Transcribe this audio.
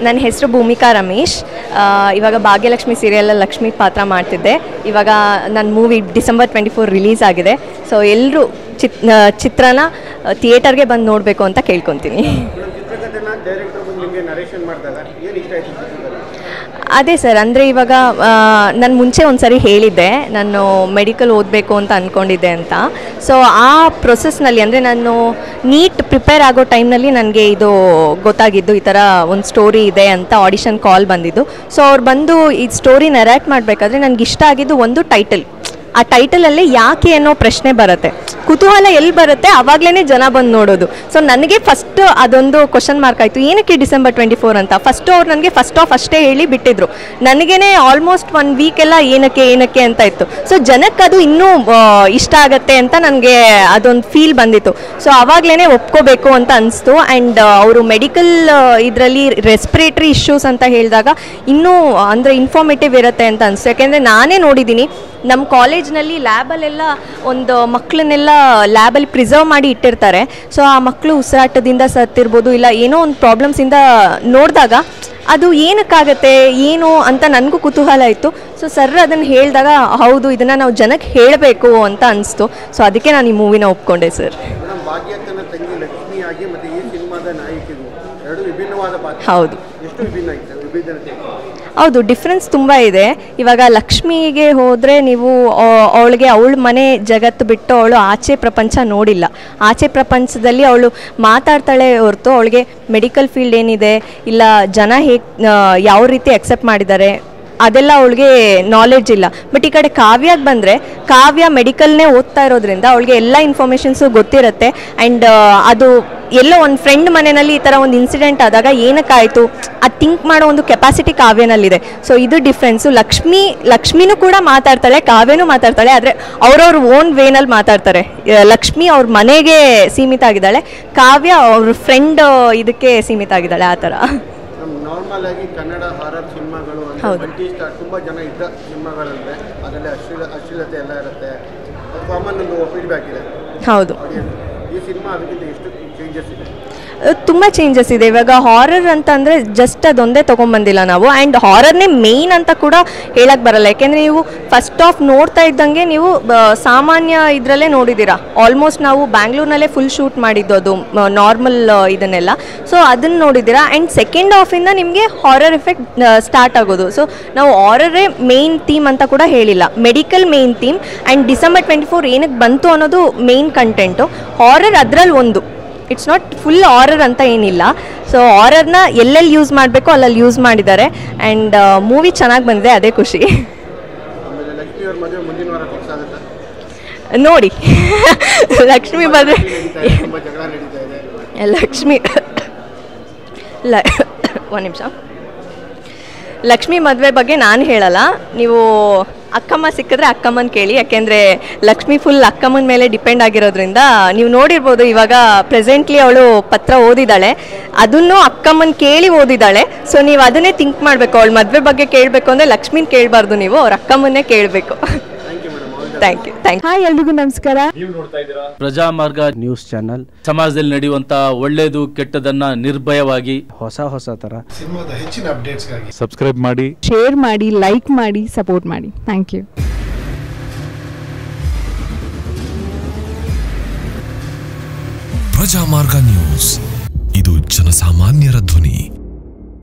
ನನ್ನ ಹೆಸರು ಭೂಮಿಕಾ ರಮೇಶ್ ಆ, ಇವಾಗ ಭಾಗ್ಯಲಕ್ಷ್ಮಿ ಸೀರಿಯಲಲ್ಲಿ ಲಕ್ಷ್ಮಿ ಪಾತ್ರ ಮಾಡ್ತಿದ್ದೆ ಇವಾಗ ನನ್ನ movie December twenty four release ಆಗಿದೆ ಸೊ ಎಲ್ಲರೂ ಚಿತ್ ಆ, ಚಿತ್ರನ ಥಿಯೇಟರ್ಗೆ ಬಂದು ನೋಡಬೇಕು ಅಂತ ಕೇಳ್ಕೊತೀನಿ ಚಿತ್ರಕಥೆನ ಡೈರೆಕ್ಟರ್ ಬಂದು ನಿಮಗೆ ನರೇಷನ್ ಮಾಡಿದಾಗ ಏನು ಇಷ್ಟ ಆಯ್ತು ಚಿತ್ರದಲ್ಲಿ ಅದೇ ಸರ್ ಅಂದರೆ ಇವಾಗ ನಾನು ಮುಂಚೆ ಒಂದು ಸರಿ ಹೇಳಿದ್ದೆ ನಾನು ಮೆಡಿಕಲ್ ಓದಬೇಕು ಅಂತ ಅಂದ್ಕೊಂಡಿದ್ದೆ ಅಂತ ಸೊ ಆ ಪ್ರೊಸೆಸ್ನಲ್ಲಿ ಅಂದರೆ ನಾನು ನೀಟ್ ಪ್ರಿಪೇರ್ ಆಗೋ ಟೈಮ್ನಲ್ಲಿ ನನಗೆ ಇದು ಗೊತ್ತಾಗಿದ್ದು ಈ ಥರ ಒಂದು ಸ್ಟೋರಿ ಇದೆ ಅಂತ ಆಡಿಷನ್ ಕಾಲ್ ಬಂದಿದ್ದು ಸೊ ಅವ್ರು ಬಂದು ಈ ಸ್ಟೋರಿ ನರೇಟ್ ಮಾಡಬೇಕಾದ್ರೆ ನನಗೆ ಇಷ್ಟ ಆಗಿದ್ದು ಒಂದು ಟೈಟಲ್ ಆ ಟೈಟಲಲ್ಲಿ ಯಾಕೆ ಅನ್ನೋ ಪ್ರಶ್ನೆ ಬರುತ್ತೆ ಕುತೂಹಲ ಎಲ್ಲಿ ಬರುತ್ತೆ ಅವಾಗಲೇ ಜನ ಬಂದು ನೋಡೋದು ಸೊ ನನಗೆ ಫಸ್ಟ್ ಅದೊಂದು ಕ್ವಶನ್ ಮಾರ್ಕ್ ಆಯಿತು ಏನಕ್ಕೆ ಡಿಸೆಂಬರ್ ಟ್ವೆಂಟಿ ಫೋರ್ ಅಂತ ಫಸ್ಟು ಅವ್ರು ನನಗೆ ಫಸ್ಟ್ ಆಫ್ ಅಷ್ಟೇ ಹೇಳಿ ಬಿಟ್ಟಿದ್ರು ನನಗೇನೆ ಆಲ್ಮೋಸ್ಟ್ ಒನ್ ವೀಕೆಲ್ಲ ಏನಕ್ಕೆ ಏನಕ್ಕೆ ಅಂತ ಇತ್ತು ಸೊ ಜನಕ್ಕೆ ಅದು ಇನ್ನೂ ಆ, ಇಷ್ಟ ಆಗತ್ತೆ ಅಂತ ನನಗೆ ಅದೊಂದು ಫೀಲ್ ಬಂದಿತ್ತು ಸೊ ಅವಾಗಲೇ ಒಪ್ಕೋಬೇಕು ಅಂತ ಅನಿಸ್ತು ಆ್ಯಂಡ್ ಅವರು ಮೆಡಿಕಲ್ ಇದರಲ್ಲಿ ರೆಸ್ಪಿರೇಟ್ರಿ ಇಶ್ಯೂಸ್ ಅಂತ ಹೇಳಿದಾಗ ಇನ್ನೂ ಅಂದರೆ ಇನ್ಫಾರ್ಮೇಟಿವ್ ಇರುತ್ತೆ ಅಂತ ಅನಿಸ್ತು ಯಾಕೆಂದರೆ ನಾನೇ ನೋಡಿದ್ದೀನಿ ನಮ್ಮ ಕಾಲೇಜ್ನಲ್ಲಿ ಲ್ಯಾಬಲ್ಲೆಲ್ಲ ಒಂದು ಮಕ್ಕಳನ್ನೆಲ್ಲ ಲ್ಯಾಬಲ್ಲಿ ಪ್ರಿಸರ್ವ್ ಮಾಡಿ ಇಟ್ಟಿರ್ತಾರೆ ಸೊ ಆ ಮಕ್ಕಳು ಉಸಿರಾಟದಿಂದ ಸತ್ತಿರ್ಬೋದು ಇಲ್ಲ ಏನೋ ಒಂದು ಪ್ರಾಬ್ಲಮ್ಸಿಂದ ನೋಡಿದಾಗ ಅದು ಏನಕ್ಕಾಗತ್ತೆ ಏನು ಅಂತ ನನಗೂ ಕುತೂಹಲ ಇತ್ತು ಸೊ ಸರ್ ಅದನ್ನು ಹೇಳಿದಾಗ ಹೌದು ಇದನ್ನು ನಾವು ಜನಕ್ಕೆ ಹೇಳಬೇಕು ಅಂತ ಅನಿಸ್ತು ಸೊ ಅದಕ್ಕೆ ನಾನು ಈ ಮೂವಿನ ಒಪ್ಕೊಂಡೆ ಸರ್ ಮೇಡಮ್ ಭಾಗ್ಯಕ್ಕನ ತಂಗಿ ಲಕ್ಷ್ಮಿಯಾಗಿ ಮತ್ತು ಈ ಸಿನಿಮಾದ ನಾಯಕಿಗೂ ಎರಡು ವಿಭಿನ್ನವಾದ ಪಾತ್ರ ಹೌದು ಎಷ್ಟು ವಿಭಿನ್ನ ಆಗಿದೆ ವಿಭಿನ್ನತೆ ಹೌದು ಡಿಫ್ರೆನ್ಸ್ ತುಂಬ ಇದೆ ಇವಾಗ ಲಕ್ಷ್ಮಿಗೆ ಹೋದರೆ ನೀವು ಅವಳಿಗೆ ಅವಳ ಮನೆ ಜಗತ್ತು ಬಿಟ್ಟು ಅವಳು ಆಚೆ ಪ್ರಪಂಚ ನೋಡಿಲ್ಲ ಆಚೆ ಪ್ರಪಂಚದಲ್ಲಿ ಅವಳು ಮಾತಾಡ್ತಾಳೆ ಹೊರತು ಅವಳಿಗೆ ಮೆಡಿಕಲ್ ಫೀಲ್ಡ್ ಏನಿದೆ ಇಲ್ಲ ಜನ ಹೇಗೆ ಯಾವ ರೀತಿ ಅಕ್ಸೆಪ್ಟ್ ಮಾಡಿದ್ದಾರೆ ಅದೆಲ್ಲ ಅವಳಿಗೆ ನಾಲೆಡ್ಜ್ ಇಲ್ಲ ಬಟ್ ಈ ಕಡೆ ಕಾವ್ಯಾಗೆ ಬಂದರೆ ಕಾವ್ಯ ಮೆಡಿಕಲ್ನೇ ಓದ್ತಾ ಇರೋದ್ರಿಂದ ಅವಳಿಗೆ ಎಲ್ಲ ಇನ್ಫಾರ್ಮೇಷನ್ಸು ಗೊತ್ತಿರುತ್ತೆ ಆ್ಯಂಡ್ ಅದು ಎಲ್ಲೋ ಒಂದು ಫ್ರೆಂಡ್ ಮನೆಯಲ್ಲಿ ಈ ಥರ ಒಂದು ಇನ್ಸಿಡೆಂಟ್ ಆದಾಗ ಏನಕ್ಕಾಯಿತು ಅದು ಥಿಂಕ್ ಮಾಡೋ ಒಂದು ಕೆಪಾಸಿಟಿ ಕಾವ್ಯನಲ್ಲಿದೆ ಸೊ ಇದು ಡಿಫ್ರೆನ್ಸು ಲಕ್ಷ್ಮಿ ಲಕ್ಷ್ಮಿನೂ ಕೂಡ ಮಾತಾಡ್ತಾಳೆ ಕಾವ್ಯನೂ ಮಾತಾಡ್ತಾಳೆ ಆದರೆ ಅವ್ರವ್ರ ಓನ್ ವೇನಲ್ಲಿ ಮಾತಾಡ್ತಾರೆ ಆ, ಲಕ್ಷ್ಮಿ ಅವ್ರ ಮನೆಗೆ ಸೀಮಿತ ಆಗಿದ್ದಾಳೆ ಕಾವ್ಯ ಅವ್ರ ಫ್ರೆಂಡ್ ಇದಕ್ಕೆ ಸೀಮಿತ ಆಗಿದ್ದಾಳೆ ಆ ಥರ ನಮ್ಮ ನಾರ್ಮಲ್ ಆಗಿ ಕನ್ನಡ ಹಾರರ್ ಸಿನಿಮಾಗಳು ಹೌದು. ಮಲ್ಟಿ ಸ್ಟಾರ್ ತುಂಬ ಜನ ಇದ್ದ ಸಿನಿಮಾಗಳಂದ್ರೆ ಅದರಲ್ಲಿ ಅಶ್ಲೀಲ ಅಶ್ಲೀಲತೆ ಎಲ್ಲ ಇರುತ್ತೆ ಅದು ಕಾಮನ್ ಒಂದು ಫೀಡ್ಬ್ಯಾಕ್ ಇದೆ ಹೌದು ಆಡಿಯನ್ಸ್ ಈ ಸಿನಿಮಾ ಅದಕ್ಕಿಂತ ಎಷ್ಟು ಚೇಂಜಸ್ ಇದೆ ತುಂಬ ಚೇಂಜಸ್ ಇದೆ ಇವಾಗ ಹಾರರ್ ಅಂತ ಅಂದರೆ ಜಸ್ಟ್ ಅದೊಂದೇ ತೊಗೊಂಬಂದಿಲ್ಲ ನಾವು ಆ್ಯಂಡ್ ಹಾರರ್ನೇ ಮೇಯ್ನ್ ಅಂತ ಕೂಡ ಹೇಳಕ್ಕೆ ಬರಲ್ಲ ಯಾಕೆಂದರೆ ನೀವು ಫಸ್ಟ್ ಆಫ್ ನೋಡ್ತಾ ಇದ್ದಂಗೆ ನೀವು ಬ- ಸಾಮಾನ್ಯ ಇದರಲ್ಲೇ ನೋಡಿದ್ದೀರಾ ಆಲ್ಮೋಸ್ಟ್ ನಾವು ಬ್ಯಾಂಗ್ಳೂರ್ನಲ್ಲೇ ಫುಲ್ ಶೂಟ್ ಮಾಡಿದ್ದು ಅದು ನಾರ್ಮಲ್ ಇದನ್ನೆಲ್ಲ ಸೊ ಅದನ್ನು ನೋಡಿದ್ದೀರಾ ಆ್ಯಂಡ್ ಸೆಕೆಂಡ್ ಹಾಫಿಂದ ನಿಮಗೆ ಹಾರರ್ ಎಫೆಕ್ಟ್ ಸ್ಟಾರ್ಟ್ ಆಗೋದು ಸೊ ನಾವು ಹಾರರೇ ಮೇಯ್ನ್ ಥೀಮ್ ಅಂತ ಕೂಡ ಹೇಳಿಲ್ಲ medical main theme and December twenty four ಏನಕ್ಕೆ ಬಂತು ಅನ್ನೋದು ಮೇಯ್ನ್ ಕಂಟೆಂಟು ಹಾರರ್ ಅದರಲ್ಲಿ ಒಂದು ಇಟ್ಸ್ ನಾಟ್ ಫುಲ್ ಆರರ್ ಅಂತ ಏನಿಲ್ಲ ಸೊ ಆರರ್ನ ಎಲ್ಲೆಲ್ಲಿ ಯೂಸ್ ಮಾಡಬೇಕು ಅಲ್ಲಲ್ಲಿ ಯೂಸ್ ಮಾಡಿದ್ದಾರೆ ಆ್ಯಂಡ್ ಮೂವಿ ಚೆನ್ನಾಗಿ ಬಂದಿದೆ ಅದೇ ಖುಷಿ ಆಮೇಲೆ ಲಕ್ಷ್ಮಿ ಅವ್ರ ಮದುವೆ ಮುಂದಿನ ವಾರ ಫಿಕ್ಸ್ ಆಗುತ್ತೆ ನೋಡಿ ಲಕ್ಷ್ಮಿ ಮದುವೆ ನಡೀತಾ ಇದೆ ತುಂಬ ಜಗಳ ನಡೀತಾ ಇದೆ ಲಕ್ಷ್ಮಿ ಲ ಒಂದು ನಿಮಿಷ ಲಕ್ಷ್ಮಿ ಮದುವೆ ಬಗ್ಗೆ ನಾನು ಹೇಳಲ್ಲ ನೀವು ಅಕ್ಕಮ್ಮ ಸಿಕ್ಕಿದ್ರೆ ಅಕ್ಕಮ್ಮನ ಕೇಳಿ ಯಾಕೆಂದರೆ ಲಕ್ಷ್ಮಿ ಫುಲ್ ಅಕ್ಕಮ್ಮನ ಮೇಲೆ ಡಿಪೆಂಡ್ ಆಗಿರೋದ್ರಿಂದ ನೀವು ನೋಡಿರ್ಬೋದು ಇವಾಗ ಪ್ರೆಸೆಂಟ್ಲಿ ಅವಳು ಪತ್ರ ಓದಿದ್ದಾಳೆ ಅದನ್ನು ಅಕ್ಕಮ್ಮನ ಕೇಳಿ ಓದಿದ್ದಾಳೆ ಸೊ ನೀವು ಅದನ್ನೇ ಥಿಂಕ್ ಮಾಡಬೇಕು ಅವಳ ಮದುವೆ ಬಗ್ಗೆ ಕೇಳಬೇಕು ಅಂದರೆ ಲಕ್ಷ್ಮಿನ ಕೇಳಬಾರ್ದು ನೀವು ಅವ್ರ ಅಕ್ಕಮ್ಮನ್ನೇ ಕೇಳಬೇಕು thank you thank you hi ಎಲ್ರಿಗೂ ನಮಸ್ಕಾರ ಪ್ರಜಾಮಾರ್ಗ ನ್ಯೂಸ್ ಚಾನಲ್ ಸಮಾಜದಲ್ಲಿ ನಡೆಯುವಂತ ಒಳ್ಳೇದು ಕೆಟ್ಟದನ್ನ ನಿರ್ಭಯವಾಗಿ ಹೊಸ ಹೊಸ ಥರ ಸಿನಿಮಾದ ಹೆಚ್ಚಿನ ಅಪ್ಡೇಟ್ಸ್ಗಾಗಿ ಸಬ್ಸ್ಕ್ರೈಬ್ ಮಾಡಿ ಶೇರ್ ಮಾಡಿ ಲೈಕ್ ಮಾಡಿ ಸಪೋರ್ಟ್ ಮಾಡಿ ಥ್ಯಾಂಕ್ ಯು ಪ್ರಜಾಮಾರ್ಗ ನ್ಯೂಸ್ ಇದು ಜನಸಾಮಾನ್ಯರ ಧ್ವನಿ